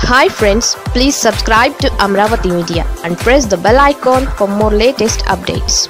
hi friends please subscribe to Amaravati media and press the bell icon for more latest updates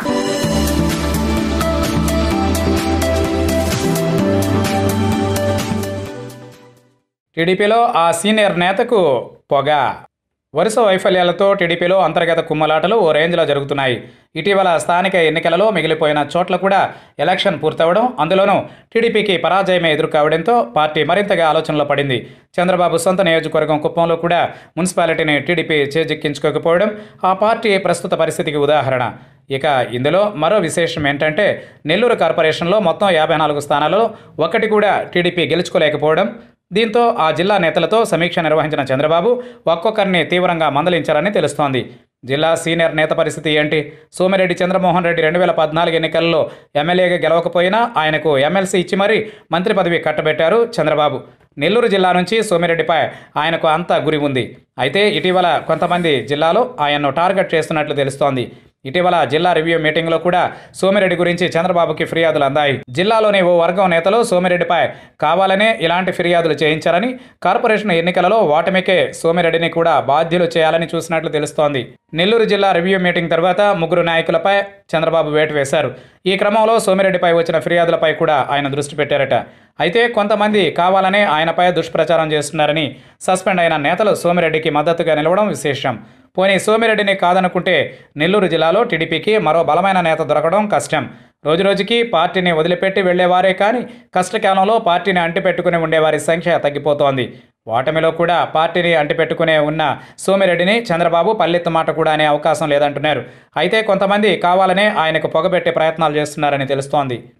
టీడీపీలో ఆ senior నేతకు పొగ వరుస వైఫల్యాలతో టీడీపీలో అంతర్గత కుమ్మలాటలు ఓ రేంజ్లో జరుగుతున్నాయి ఇటీవల స్థానిక ఎన్నికలలో మిగిలిపోయిన చోట్ల కూడా ఎలక్షన్ పూర్తవడం అందులోనూ టీడీపీకి పరాజయమే ఎదురు కావడంతో పార్టీ మరింతగా ఆలోచనలో పడింది చంద్రబాబు సొంత నియోజకవర్గం కుప్పంలో కూడా మున్సిపాలిటీని టీడీపీ చేజిక్కించుకోకపోవడం ఆ పార్టీ ప్రస్తుత పరిస్థితికి ఉదాహరణ ఇక ఇందులో మరో విశేషం ఏంటంటే నెల్లూరు కార్పొరేషన్లో మొత్తం యాభై నాలుగు స్థానాలలో ఒకటి కూడా టీడీపీ గెలుచుకోలేకపోవడం దీంతో ఆ జిల్లా నేతలతో సమీక్ష నిర్వహించిన చంద్రబాబు ఒక్కొక్కరిని తీవ్రంగా మందలించారని తెలుస్తోంది జిల్లా సీనియర్ నేత పరిస్థితి ఏంటి సోమిరెడ్డి చంద్రమోహన్ రెడ్డి రెండు వేల పద్నాలుగు ఎన్నికల్లో ఎమ్మెల్యేగా గెలవకపోయినా ఆయనకు ఎమ్మెల్సీ ఇచ్చి మరీ మంత్రి పదవి కట్టబెట్టారు చంద్రబాబు నెల్లూరు జిల్లా నుంచి సోమిరెడ్డిపై ఆయనకు అంత గురి ఉంది అయితే ఇటీవల కొంతమంది జిల్లాలో ఆయన్ను టార్గెట్ చేస్తున్నట్లు తెలుస్తోంది ఇటీవల జిల్లా రివ్యూ మీటింగ్లో కూడా సోమిరెడ్డి గురించి చంద్రబాబుకి ఫిర్యాదులు అందాయి జిల్లాలోని ఓ వర్గం నేతలు సోమిరెడ్డిపై కావాలనే ఇలాంటి ఫిర్యాదులు చేయించారని కార్పొరేషన్ ఎన్నికలలో ఓటమికే సోమిరెడ్డిని కూడా బాధ్యులు చేయాలని చూసినట్లు తెలుస్తోంది నెల్లూరు జిల్లా రివ్యూ మీటింగ్ తర్వాత ముగ్గురు నాయకులపై చంద్రబాబు వేటు వేశారు ఈ క్రమంలో సోమిరెడ్డిపై వచ్చిన ఫిర్యాదులపై కూడా ఆయన దృష్టి పెట్టారట అయితే కొంతమంది కావాలనే ఆయనపై దుష్ప్రచారం చేస్తున్నారని సస్పెండ్ అయిన నేతలు సోమిరెడ్డికి మద్దతుగా నిలవడం విశేషం పోనీ సోమిరెడ్డిని కాదనుకుంటే నెల్లూరు జిల్లాలో టీడీపీకి మరో బలమైన నేత దొరకడం కష్టం రోజురోజుకి పార్టీని వదిలిపెట్టి వెళ్లేవారే కానీ కష్టకాలంలో పార్టీని అంటిపెట్టుకుని ఉండేవారి సంఖ్య తగ్గిపోతోంది ఓటమిలో కూడా పార్టీని అంటిపెట్టుకునే ఉన్న సోమిరెడ్డిని చంద్రబాబు పల్లెత్తు మాట కూడా అనే అవకాశం లేదంటున్నారు అయితే కొంతమంది కావాలనే ఆయనకు పొగబెట్టే ప్రయత్నాలు చేస్తున్నారని తెలుస్తోంది